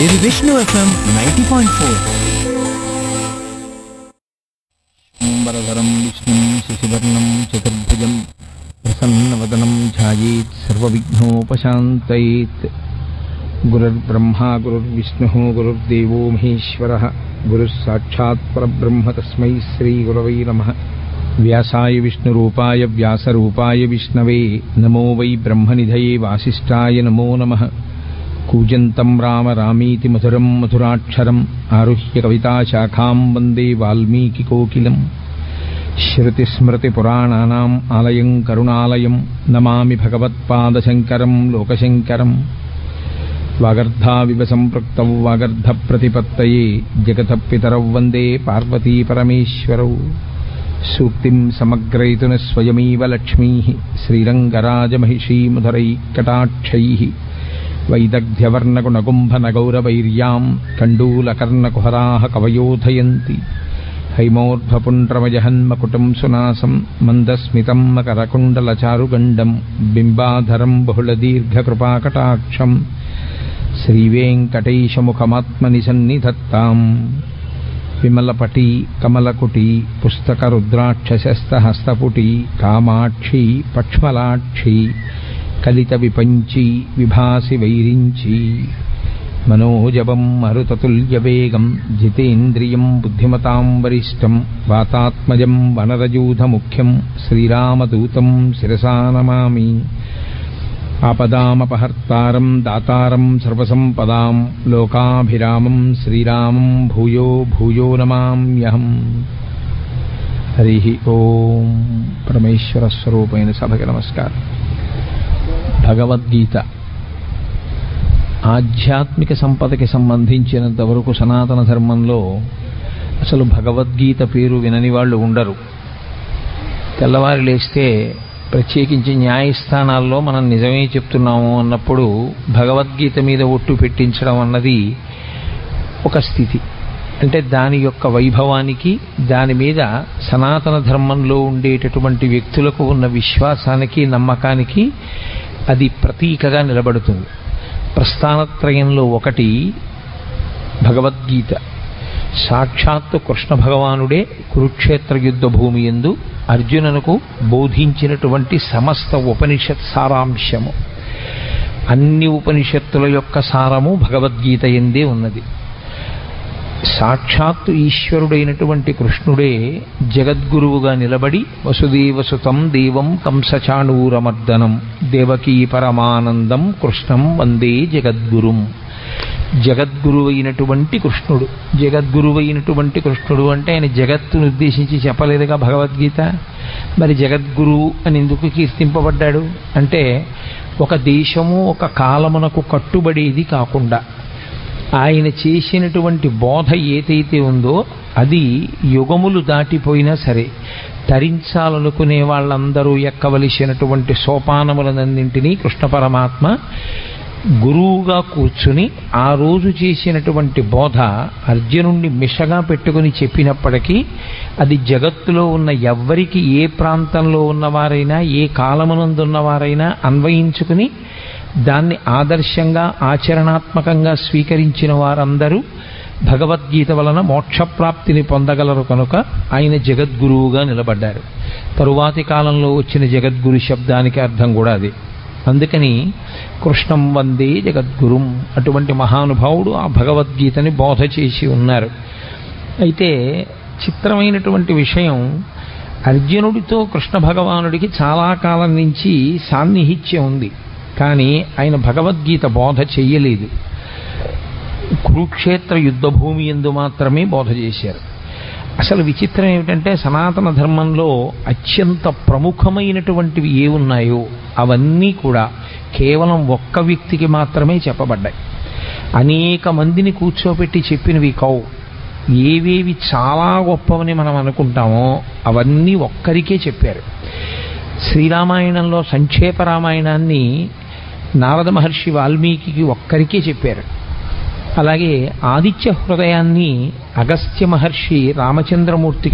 ఇది Vishnu FM ninety point four వరదరం విష్ణుం శశివర్ణం చతుర్భుజం ప్రసన్నవదనం ధ్యాయేత్ సర్వవిఘ్నోపశాంతయేత్ గురుర్బ్రహ్మా గురుర్విష్ణుः గురుర్దేవో మహేశ్వరः గురుः సాక్షాత్ పరబ్రహ్మ తస్మై శ్రీగురవై నమः వ్యాసాయ విష్ణురూపాయ వ్యాసరూపాయ విష్ణవే నమో వై బ్రహ్మనిధయే వాసిష్ఠాయ నమో నమः కూజంతం రామ రామీతి మధురం మధురాక్షరం ఆరుహ్య కవితాశాఖాం వందే వాల్మీకికోకిలం శృతిస్మృతిపురాణానాम् ఆలయం కరుణాలయం నమామి భగవత్పాదశంకరం లోకశంకరం వాగర్ధావివ సంపృక్తౌ వాగర్ధప్రతిపత్తయే జగతపితరౌ వందే పార్వతీపరమేశ్వరౌ సూక్తిం సమగ్రయతున స్వయమేవ లక్ష్మీ శ్రీరంగరాజమహిషీముధరైకటాక్షైः వైదగ్ధ్యవర్ణగుణగుంభనగౌరవైర్యాం కండూలకర్ణకుహరాः కవయోధయంతి హైమోర్ధ్వపుండ్రమజహన్మకుటం సునాసం మందస్మితం మకరకుండలచారుగండం బింబాధరం బహుళదీర్ఘకృపాకటాక్షం శ్రీవేంకటేశముఖమాత్మని సన్నిధత్తాం విమలపటి కమలకుటి పుస్తకరుద్రాక్షశస్తహస్తపుటి కామాక్షి పక్ష్మలాక్షి కలిత విపంచి విభాసి వైరించి మనోజవం మరుతతుల్యవేగం జితేంద్రియం బుద్ధిమతాం వరిష్టం వాతాత్మజం వనరయూధముఖ్యం శ్రీరామదూతం శిరసా నమామి ఆపదామపహర్తారం దాతారం సర్వసంపదాం లోకాభిరామం శ్రీరామం భూయో భూయో నమామ్యహం హరి ఓం పరమేశ్వర స్వరూపైన సభకి నమస్కారం భగవద్గీత ఆధ్యాత్మిక సంపదకి సంబంధించినంత వరకు సనాతన ధర్మంలో అసలు భగవద్గీత పేరు వినని వాళ్ళు ఉండరు తెల్లవారి లేస్తే ప్రత్యేకించి న్యాయస్థానాల్లో మనం నిజమే చెప్తున్నాము అన్నప్పుడు భగవద్గీత మీద ఒట్టు పెట్టించడం అన్నది ఒక స్థితి అంటే దాని యొక్క వైభవానికి దాని మీద సనాతన ధర్మంలో ఉండేటటువంటి వ్యక్తులకు ఉన్న విశ్వాసానికి నమ్మకానికి అది ప్రతీకగా నిలబడుతుంది ప్రస్థానత్రయంలో ఒకటి భగవద్గీత సాక్షాత్తు కృష్ణ భగవానుడే కురుక్షేత్ర యుద్ధ భూమి ఎందు అర్జునునకు బోధించినటువంటి సమస్త ఉపనిషత్ సారాంశము అన్ని ఉపనిషత్తుల యొక్క సారము భగవద్గీత ఎందే ఉన్నది సాక్షాత్తు ఈశ్వరుడైనటువంటి కృష్ణుడే జగద్గురువుగా నిలబడి వసుదేవసుతం దేవం కంసచాణూరమర్దనం దేవకీ పరమానందం కృష్ణం వందే జగద్గురుం జగద్గురువైనటువంటి కృష్ణుడు జగద్గురువైనటువంటి కృష్ణుడు అంటే ఆయన జగత్తును ఉద్దేశించి చెప్పలేదుగా భగవద్గీత మరి జగద్గురు అని ఎందుకు కీర్తింపబడ్డాడు అంటే ఒక దేశము ఒక కాలమునకు కట్టుబడేది కాకుండా ఆయన చేసినటువంటి బోధ ఏదైతే ఉందో అది యుగములు దాటిపోయినా సరే తరించాలనుకునే వాళ్ళందరూ ఎక్కవలసినటువంటి సోపానములనన్నింటినీ కృష్ణ పరమాత్మ గురువుగా కూర్చుని ఆ రోజు చేసినటువంటి బోధ అర్జునుణ్ణి మిషగా పెట్టుకుని చెప్పినప్పటికీ అది జగత్తులో ఉన్న ఎవ్వరికి ఏ ప్రాంతంలో ఉన్నవారైనా ఏ కాలమునందున్నవారైనా అన్వయించుకుని దాన్ని ఆదర్శంగా ఆచరణాత్మకంగా స్వీకరించిన వారందరూ భగవద్గీత వలన మోక్షప్రాప్తిని పొందగలరు కనుక ఆయన జగద్గురువుగా నిలబడ్డారు తరువాతి కాలంలో వచ్చిన జగద్గురు శబ్దానికి అర్థం కూడా అదే అందుకని కృష్ణం వందే జగద్గురుం అటువంటి మహానుభావుడు ఆ భగవద్గీతని బోధ చేసి ఉన్నారు అయితే చిత్రమైనటువంటి విషయం అర్జునుడితో కృష్ణ భగవానుడికి చాలా కాలం నుంచి సాన్నిహిత్యం ఉంది కానీ ఆయన భగవద్గీత బోధ చెయ్యలేదు కురుక్షేత్ర యుద్ధ భూమి ఎందు మాత్రమే బోధ చేశారు అసలు విచిత్రం ఏమిటంటే సనాతన ధర్మంలో అత్యంత ప్రముఖమైనటువంటివి ఏ ఉన్నాయో అవన్నీ కూడా కేవలం ఒక్క వ్యక్తికి మాత్రమే చెప్పబడ్డాయి అనేక మందిని కూర్చోబెట్టి చెప్పినవి కావు ఏవేవి చాలా గొప్పవని మనం అనుకుంటామో అవన్నీ ఒక్కరికే చెప్పారు శ్రీరామాయణంలో సంక్షేప రామాయణాన్ని నారద మహర్షి వాల్మీకి ఒక్కరికే చెప్పారు అలాగే ఆదిత్య హృదయాన్ని అగస్త్య మహర్షి రామచంద్రమూర్తికి